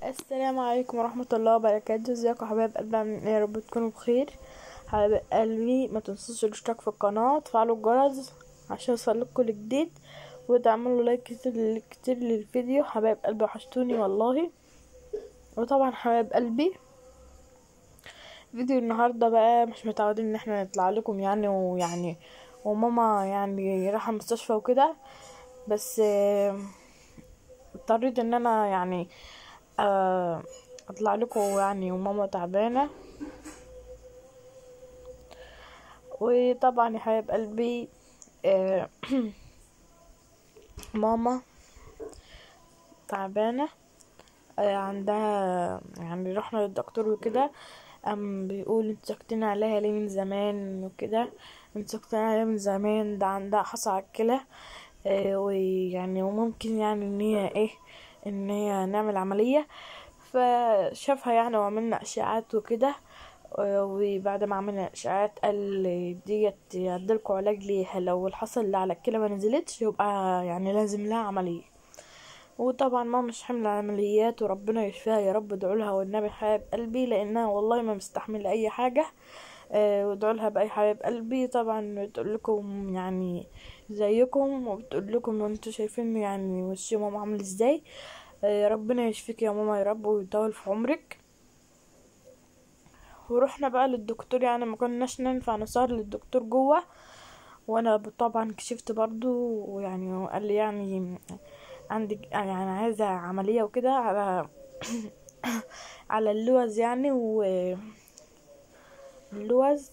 السلام عليكم ورحمة الله وبركاته ازيكم يا حبايب قلبي عاملين ايه يا رب تكونوا بخير حبايب قلبي ما تنسوش الاشتراك في القناة وتفعلوا الجرس عشان يوصلكوا كل جديد وتعملوا لايك كتير كتير للفيديو حبايب قلبي وحشتوني والله وطبعا حبايب قلبي فيديو النهاردة بقى مش متعودين ان احنا نطلع لكم يعني ويعني وماما يعني رايحة المستشفى وكده بس آه، اضطريت ان انا يعني آه، اطلع لكم يعني وماما تعبانه وطبعا يا حبايب قلبي آه، ماما تعبانه آه، عندها يعني رحنا للدكتور وكده قام بيقول انت ساكتين عليها ليه من زمان وكده انت ساكتين عليها من زمان ده عندها حصى على الكلى آه، ويعني وممكن يعني ان هي ايه ان هي نعمل عملية فشافها يعني وعملنا اشعاعات وكده آه، وبعد ما عملنا اشعاعات قال ديت هديلكوا علاج ليها لو الحصى اللي على الكلى ما نزلتش يبقى يعني لازم لها عملية وطبعا ما مش حمل عمليات وربنا يشفيها يا رب ادعوا لها والنبي حبايب قلبي لانها والله ما مستحمله اي حاجه آه، وادعوا لها باي حبايب قلبي طبعا بتقول لكم يعني زيكم وبتقول لكم وانتوا شايفين يعني وش ماما عامل ازاي آه، ربنا يشفيك يا ماما يا رب ويطول في عمرك ورحنا بقى للدكتور يعني ما كناش ننفع نسهر للدكتور جوه وانا طبعا كشفت برضو ويعني قال لي يعني عندك يعني عايزة عملية وكده على على اللوز يعني و اللوز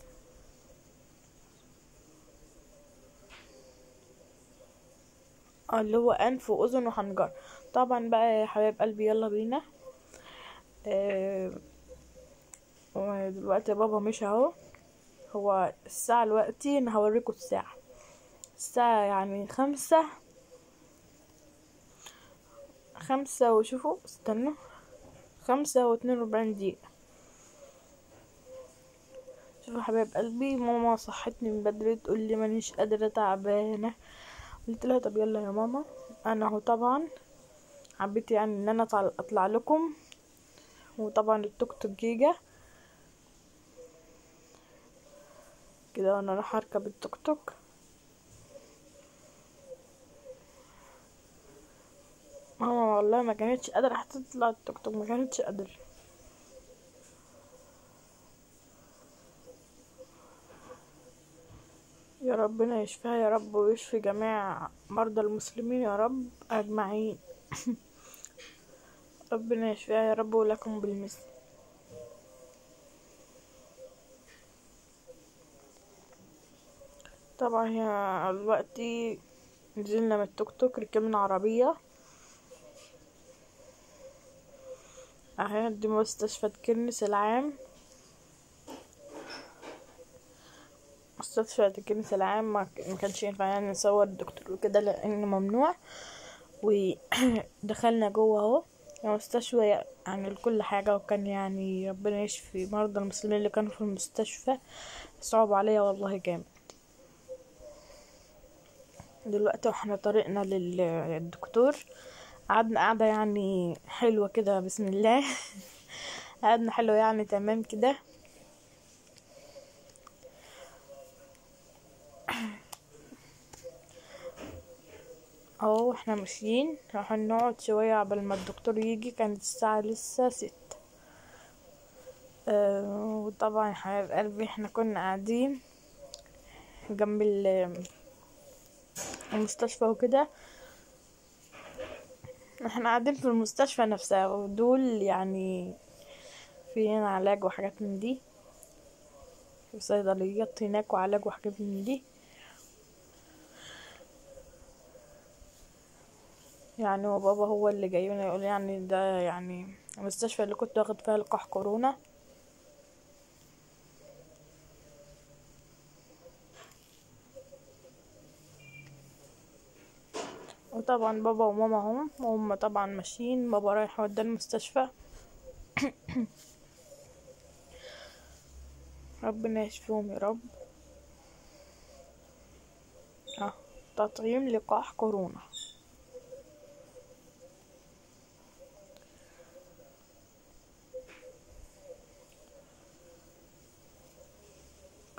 اه اللي هو انف واذن وحنجر طبعا بقى يا حبايب قلبي يلا بينا آه، ودلوقتي بابا مشي اهو هو الساعة دلوقتي انا هوريكم الساعة الساعة يعني خمسة خمسة وشوفوا استنوا خمسة واتنين واربعين دقيقة شوفوا يا حبايب قلبي ماما صحتني من بدري تقول لي مانيش قادرة تعبانة قلت لها طب يلا يا ماما انا اهو طبعا حبيت يعني ان انا أطلع, اطلع لكم وطبعا التوك توك جيجا كده وانا راح اركب التوك توك ماما والله ما كانتش قادرة حتى تطلع التوك توك ما كانتش قادرة يا ربنا يشفيها يا رب ويشفي جميع مرضى المسلمين يا رب أجمعين ربنا يشفيها يا رب ولكم بالمثل طبعا هي دلوقتي نزلنا من التوك توك ركبنا عربية اهي دي مستشفى كنس العام مستشفى الكنس العام ما ما كانش ينفع يعني نصور الدكتور وكده لان ممنوع ودخلنا جوه اهو مستشفى يعني لكل حاجة وكان يعني ربنا يشفي مرضى المسلمين اللي كانوا في المستشفى صعب عليا والله جامد دلوقتي واحنا طريقنا للدكتور قعدنا قعدة يعني حلوة كده بسم الله قعدنا حلوة يعني تمام كده اهو احنا ماشيين راح نقعد شوية قبل ما الدكتور يجي كانت الساعة لسه ست أه وطبعا يا حبايب قلبي احنا كنا قاعدين جنب ال- المستشفى وكده احنا قاعدين في المستشفى نفسها ودول يعني في هنا علاج وحاجات من دي في صيدليات هناك وعلاج وحاجات من دي يعني هو بابا هو اللي جايبنا يقول يعني ده يعني المستشفى اللي كنت واخد فيها لقاح كورونا وطبعا بابا وماما هم وهم طبعا ماشيين بابا رايح ودى المستشفى ربنا يشفيهم يا رب اه تطعيم لقاح كورونا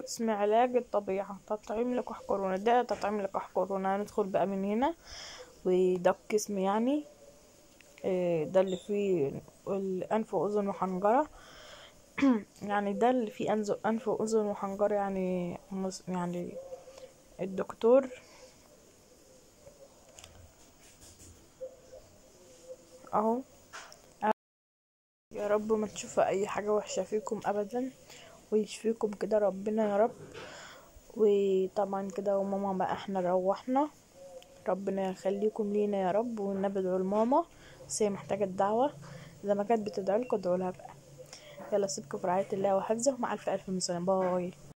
قسم علاج الطبيعة تطعيم لقاح كورونا ده تطعيم لقاح كورونا هندخل بقى من هنا وده القسم يعني إيه، ده اللي فيه الأنف وأذن وحنجرة يعني ده اللي فيه أنز- أنف وأذن وحنجرة يعني مس- يعني الدكتور اهو يا رب ما تشوفوا اي حاجة وحشة فيكم ابدا ويشفيكم كده ربنا يا رب وطبعا كده وماما بقى احنا روحنا ربنا يخليكم لينا يا رب والنبي ادعوا لماما بس هي محتاجة الدعوة اذا ما كانت بتدعوا لكم ادعوا لها بقى يلا سيبكم في رعاية الله وحفظه مع الف الف مسلم باي